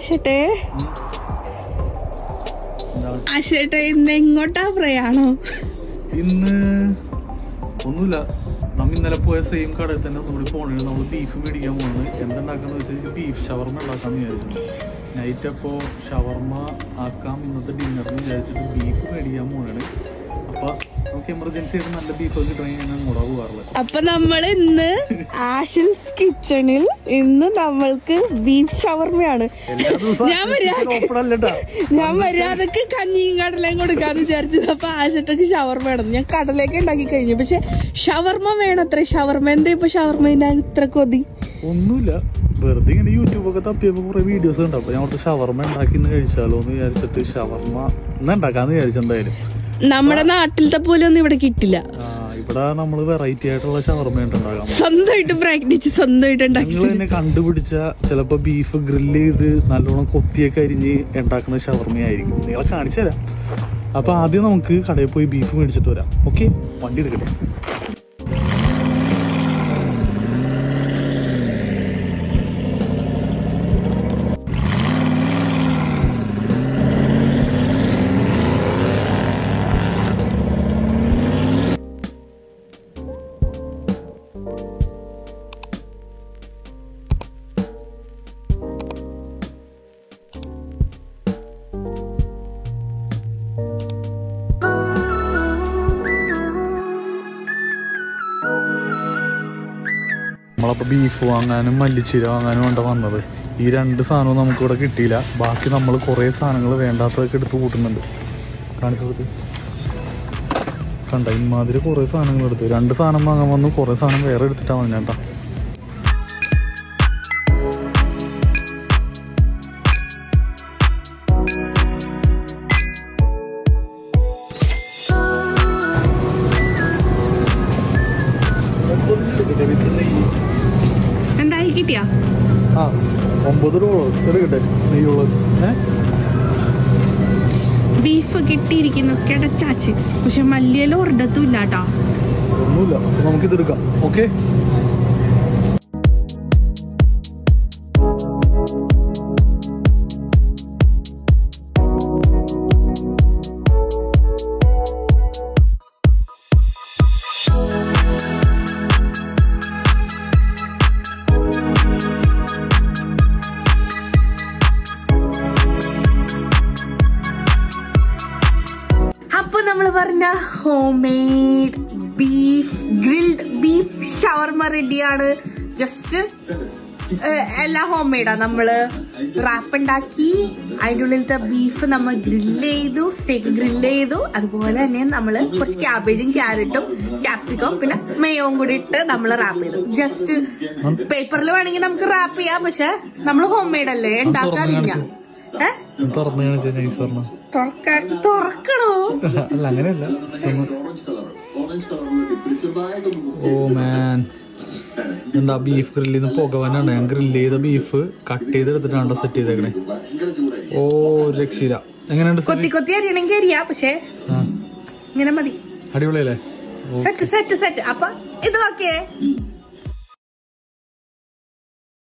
ആശട്ടെ ആശട്ടെ ഇന്ന് എങ്ങോട്ടാ പ്രയാണം ഇന്ന് ഒന്നുമില്ല നമ്മ ഇന്നലെ പോയ സെയിം കടയിൽ തന്നെ നമ്മൾ പോണേ നമ്മൾ ബീഫ് മേടിക്കാൻ പോകുന്നത് എന്തുണ്ടാക്കാന്ന് വെച്ചാൽ ബീഫ് ഷവർമ ഉണ്ടാക്കാന്ന് വിചാരിച്ചിട്ടുണ്ട് നൈറ്റ് അപ്പോൾ ഷവർമ ആക്കാം ഇന്നത്തെ ഡിന്നറിന് വിചാരിച്ചിട്ട് ബീഫ് മേടിക്കാൻ പോണാണ് അപ്പൊ നമുക്ക് എമർജൻസി ആയിട്ട് നല്ല ബീഫ് കിട്ടണമെങ്കിൽ ഞാൻ അങ്ങോട്ടാ പോകാറുള്ളത് അപ്പൊ നമ്മൾ ഇന്ന് ആഷിൽസ് കിച്ചണിൽ ഇന്ന് നമ്മൾക്ക് ബീഫ് ഷവർമയാണ് എല്ലാ ദിവസവും ഞാൻ മര്യാദ ഓപ്പൺ അല്ലട്ടാ ഞാൻ മര്യാദക്ക് കഞ്ഞിയും കടലയും കൊടുക്കാന്ന് വിചാരിച്ചത് അപ്പൊ ആശട്ടക്ക് ഷവർമ വേണം ഞാൻ കടലേക്ക് ഉണ്ടാക്കി കഴിഞ്ഞു പക്ഷെ ഷവർമ വേണത്രേ ഷവർമ എന്താ ഇപ്പൊ ഷവർമ ഞാൻ ഇത്ര കൊതി ഒന്നുമില്ല വെറുതെ ഇങ്ങനെ യൂട്യൂബൊക്കെ തപ്പിയപ്പോൾ കുറെ വീഡിയോസ് ഉണ്ട് അപ്പൊ ഞാൻ അവിടുത്തെ ഷവർമ ഉണ്ടാക്കി ഇന്ന് കഴിച്ചാലോ എന്ന് വിചാരിച്ചിട്ട് ഷവർമ ഇന്ന് ഉണ്ടാക്കാന്ന് വിചാരിച്ചെന്തായാലും നമ്മുടെ നാട്ടിലത്തെ പോലെ ഒന്നും ഇവിടെ കിട്ടില്ല ആ, ഇവിടെ നമ്മൾ വെറൈറ്റി ആയിട്ടുള്ള ഷവർമ ഉണ്ടാകാം സ്വന്തമായിട്ട് പ്രാക്ടീസ് സ്വന്തമായിട്ട് ഉണ്ടാക്കി നിങ്ങൾ തന്നെ കണ്ടുപിടിച്ച ചിലപ്പോ ബീഫ് ഗ്രില്ല് ചെയ്ത് നല്ലോണം കൊത്തിയൊക്കെ അരിഞ്ഞ് ഉണ്ടാക്കുന്ന ഷവർമയായിരിക്കും നിങ്ങളെ കാണിച്ചു തരാം അപ്പൊ ആദ്യം നമുക്ക് കടയിൽ പോയി ബീഫ് മേടിച്ചിട്ട് വരാം ഓക്കെ വണ്ടി എടുക്കട്ടെ നമ്മളപ്പോ ബീഫ് വാങ്ങാനും മല്ലിച്ചീര വാങ്ങാനും വേണ്ട വന്നത് ഈ രണ്ട് സാധനവും നമുക്ക് ഇവിടെ കിട്ടിയില്ല ബാക്കി നമ്മൾ കുറെ സാധനങ്ങൾ വേണ്ടാത്തതൊക്കെ എടുത്ത് കൂട്ടുന്നുണ്ട് കാണിച്ചു കൊടുത്ത് കണ്ട ഇമാതിരി കുറെ സാധനങ്ങൾ എടുത്തു രണ്ട് സാധനം വാങ്ങാൻ വന്നു കുറെ സാധനം വേറെ എടുത്തിട്ടാ വന്നേട്ടാ എന്തായി കിട്ടിയാ ആ ഒമ്പത് രൂപ എടുക്കട്ടെ നെയ്യുള്ളത് ഏഹ് ബീഫ് കിട്ടിയിരിക്കുന്നു കിടച്ചാച്ച് പക്ഷെ മല്ലിയില ഒരിടത്തും ഇല്ല കേട്ടോ ഒന്നുമില്ല അപ്പൊ നമുക്കിത് എടുക്കാം ഓക്കെ അപ്പൊ നമ്മൾ പറഞ്ഞ homemade beef grilled beef shawarma റെഡിയാണ് ജസ്റ്റ് എല്ലാം ഹോം മെയ്ഡാ നമ്മള് റാപ്പ് ഉണ്ടാക്കി അതിൻ്റെ ഉള്ളിലത്തെ ബീഫ് നമ്മൾ ഗ്രില്ല് ചെയ്തു സ്റ്റേക്ക് ഗ്രില്ല് ചെയ്തു അതുപോലെ തന്നെ നമ്മള് കുറച്ച് ക്യാബേജും ക്യാരറ്റും ക്യാപ്സിക്കം പിന്നെ മേയവും കൂടി ഇട്ട് നമ്മൾ റാപ്പ് ചെയ്തു ജസ്റ്റ് പേപ്പറിൽ വേണമെങ്കിൽ നമുക്ക് റാപ്പ് ചെയ്യാം പക്ഷെ നമ്മൾ ഹോം മെയ്ഡ് അല്ലേ ഉണ്ടാക്കാതില്ല ഏഹ് തുറന്നു കാണിച്ചാൽ നൈസ് പറഞ്ഞ തുറക്കാൻ തുറക്കണോ അല്ല അങ്ങനെയല്ല ഓ മാൻ എന്താ ബീഫ് ഗ്രില്ലിൽ നിന്ന് പുകവനാണ് ഞാൻ ഗ്രില്ല് ചെയ്ത ബീഫ് കട്ട് ചെയ്തെടുത്തിട്ടാണ് സെറ്റ് ചെയ്തേക്കണേ ഓ ഒരു രക്ഷയില്ല എങ്ങനെയുണ്ട് കൊത്തി സുനി? കൊത്തി അറിയണമെങ്കിൽ അറിയാം പക്ഷെ ആ ഇങ്ങനെ മതി അടിപൊളിയല്ലേ സെറ്റ് സെറ്റ് സെറ്റ് അപ്പൊ ഇത് ഓക്കെ